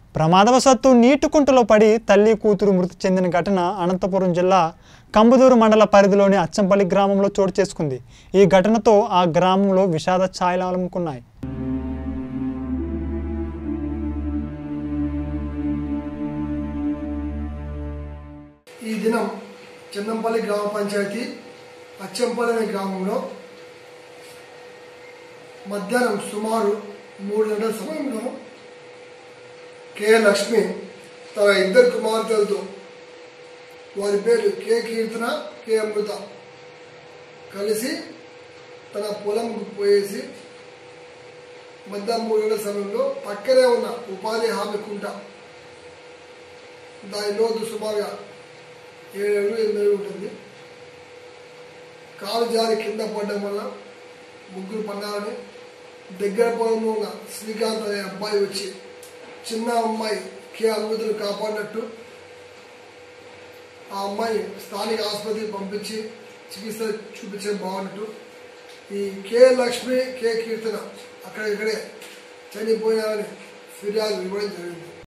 ప్రమాదవశాత్తు నీటి కుంటలో పడి తల్లి కూతురు మృతి చెందిన ఘటన అనంతపురం జిల్లా కంబదూరు మండల పరిధిలోని అచ్చంపల్లి గ్రామంలో చోటు చేసుకుంది ఈ ఘటనతో ఆ గ్రామంలో విషాద ఛాయలు అలుముకున్నాయి ఈ దినం చందంపల్లి గ్రామ పంచాయతీ అచ్చంపల్లి అనే గ్రామంలో మధ్యాహ్నం సుమారు మూడు గంటల సమయంలో కె లక్ష్మి తన ఇద్దరు కుమార్తెలతో వారి పేరు కె కీర్తన కె అమృత కలిసి తన పొలంకు పోయేసి మధ్యాహ్నం మూడు గంటల సమయంలో పక్కనే ఉన్న ఉపాధి హామీ కుంట దాని లోతు సుమారుగా ఏడు అడుగులు ఎనిమిది అడుగులు ఉంటుంది కాలు జారి కింద పడడం వల్ల ముగ్గురు పడ్డారని దగ్గర పొలంలో ఉన్న శ్రీకాంత్ అనే అబ్బాయి వచ్చి చిన్న అమ్మాయి కే అమృతను కాపాడినట్టు ఆ అమ్మాయి స్థానిక ఆసుపత్రికి పంపించి చికిత్స చూపించడం బాగున్నట్టు ఈ కే లక్ష్మి కే కీర్తన అక్కడిక్కడే చనిపోయారని ఫిర్యాదు ఇవ్వడం జరిగింది